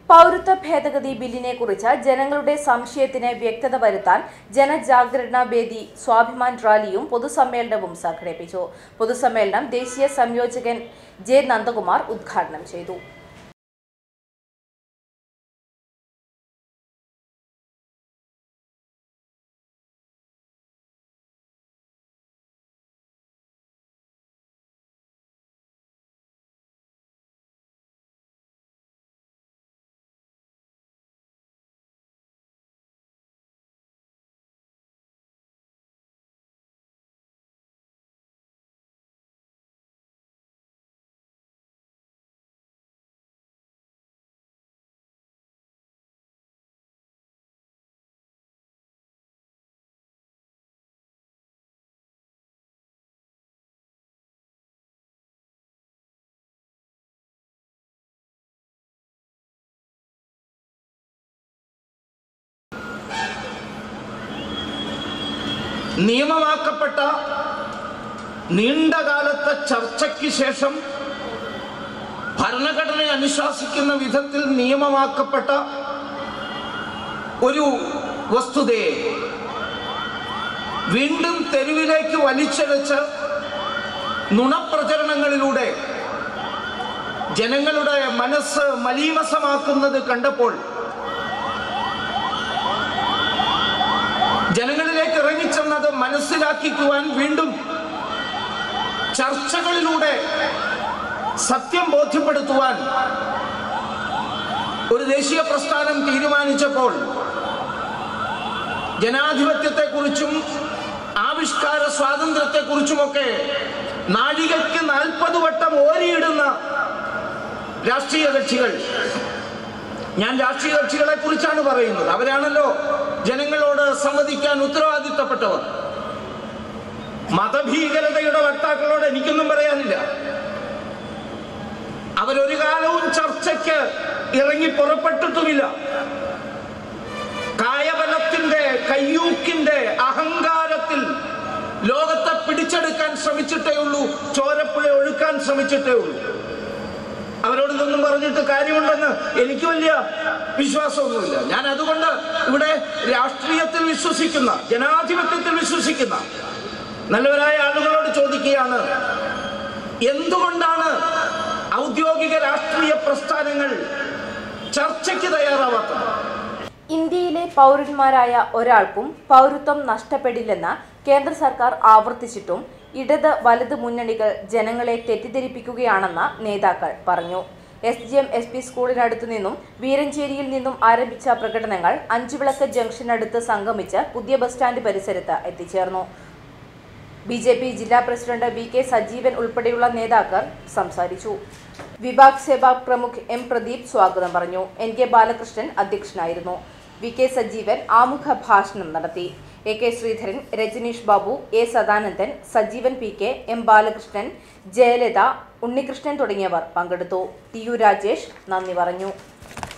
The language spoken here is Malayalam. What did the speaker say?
പൗരത്വ ഭേദഗതി ബില്ലിനെ കുറിച്ച് ജനങ്ങളുടെ സംശയത്തിന് വ്യക്തത വരുത്താൻ ജനജാഗരണ വേദി സ്വാഭിമാൻ റാലിയും പൊതുസമ്മേളനവും സംഘടിപ്പിച്ചു പൊതുസമ്മേളനം ദേശീയ സംയോജകൻ ജെ നന്ദകുമാർ ഉദ്ഘാടനം ചെയ്തു നിയമമാക്കപ്പെട്ട നീണ്ടകാലത്തെ ചർച്ചയ്ക്ക് ശേഷം ഭരണഘടനയെ അനുശാസിക്കുന്ന വിധത്തിൽ നിയമമാക്കപ്പെട്ട ഒരു വസ്തുതയെ വീണ്ടും തെരുവിലേക്ക് വലിച്ചഴച്ച് നുണപ്രചരണങ്ങളിലൂടെ ജനങ്ങളുടെ മനസ്സ് മലീമസമാക്കുന്നത് കണ്ടപ്പോൾ ജനങ്ങളിലേക്ക് ഇറങ്ങിച്ചെന്നത് മനസ്സിലാക്കിക്കുവാൻ വീണ്ടും ചർച്ചകളിലൂടെ സത്യം ബോധ്യപ്പെടുത്തുവാൻ ഒരു ദേശീയ പ്രസ്ഥാനം തീരുമാനിച്ചപ്പോൾ ജനാധിപത്യത്തെക്കുറിച്ചും ആവിഷ്കാര സ്വാതന്ത്ര്യത്തെക്കുറിച്ചുമൊക്കെ നാഴികയ്ക്ക് നാൽപ്പത് വട്ടം ഓരിയിടുന്ന രാഷ്ട്രീയ കക്ഷികൾ ഞാൻ രാഷ്ട്രീയ കക്ഷികളെ കുറിച്ചാണ് പറയുന്നത് അവരാണല്ലോ ജനങ്ങളോട് സംവദിക്കാൻ ഉത്തരവാദിത്തപ്പെട്ടവർ മതഭീകരതയുടെ വക്താക്കളോട് എനിക്കൊന്നും പറയാനില്ല അവരൊരു കാലവും ചർച്ചയ്ക്ക് ഇറങ്ങി പുറപ്പെട്ടിട്ടുമില്ല കായബലത്തിന്റെ കയ്യൂക്കിന്റെ അഹങ്കാരത്തിൽ ലോകത്തെ പിടിച്ചെടുക്കാൻ ശ്രമിച്ചിട്ടേ ഉള്ളൂ ചോരപ്പുഴ ഒഴുക്കാൻ ശ്രമിച്ചിട്ടേ ഉള്ളൂ അവരോട് ഇതൊന്നും പറഞ്ഞിട്ട് കാര്യമുണ്ടെന്ന് എനിക്ക് വലിയ വിശ്വാസമൊന്നുമില്ല ഞാൻ അതുകൊണ്ട് ഇവിടെ രാഷ്ട്രീയത്തിൽ വിശ്വസിക്കുന്ന ജനാധിപത്യത്തിൽ വിശ്വസിക്കുന്ന നല്ലവരായ ആളുകളോട് ചോദിക്കുകയാണ് എന്തുകൊണ്ടാണ് ഔദ്യോഗിക രാഷ്ട്രീയ പ്രസ്ഥാനങ്ങൾ ചർച്ചയ്ക്ക് തയ്യാറാവാത്തത് ഇന്ത്യയിലെ പൗരന്മാരായ ഒരാൾക്കും പൗരത്വം നഷ്ടപ്പെടില്ലെന്ന് കേന്ദ്ര സർക്കാർ ആവർത്തിച്ചിട്ടും ഇടത് വലത് മുന്നണികൾ ജനങ്ങളെ തെറ്റിദ്ധരിപ്പിക്കുകയാണെന്ന് നേതാക്കൾ പറഞ്ഞു S G M S P സ്കൂളിനടുത്തു നിന്നും വീരഞ്ചേരിയിൽ നിന്നും ആരംഭിച്ച പ്രകടനങ്ങൾ അഞ്ചുവിളക്ക് ജംഗ്ഷനടുത്ത് സംഗമിച്ച് പുതിയ ബസ് സ്റ്റാൻഡ് പരിസരത്ത് എത്തിച്ചേർന്നു ബി ജെ പി ജില്ലാ പ്രസിഡന്റ് വി കെ സജീവൻ ഉൾപ്പെടെയുള്ള നേതാക്കൾ സംസാരിച്ചു വിഭാഗ് സേവാഗ് പ്രമുഖ് എം പ്രദീപ് സ്വാഗതം പറഞ്ഞു എൻ കെ ബാലകൃഷ്ണൻ അധ്യക്ഷനായിരുന്നു വി കെ സജീവൻ ആമുഖ ഭാഷണം നടത്തി A K Sreedharan Rajneesh Babu A Sadanandan Sajeevan P K M Balakrishnan Jayalalitha Unnikrishnan തുടങ്ങിയവർ പങ്കെടുത്തു ടി യു രാജേഷ് നന്ദി പറഞ്ഞു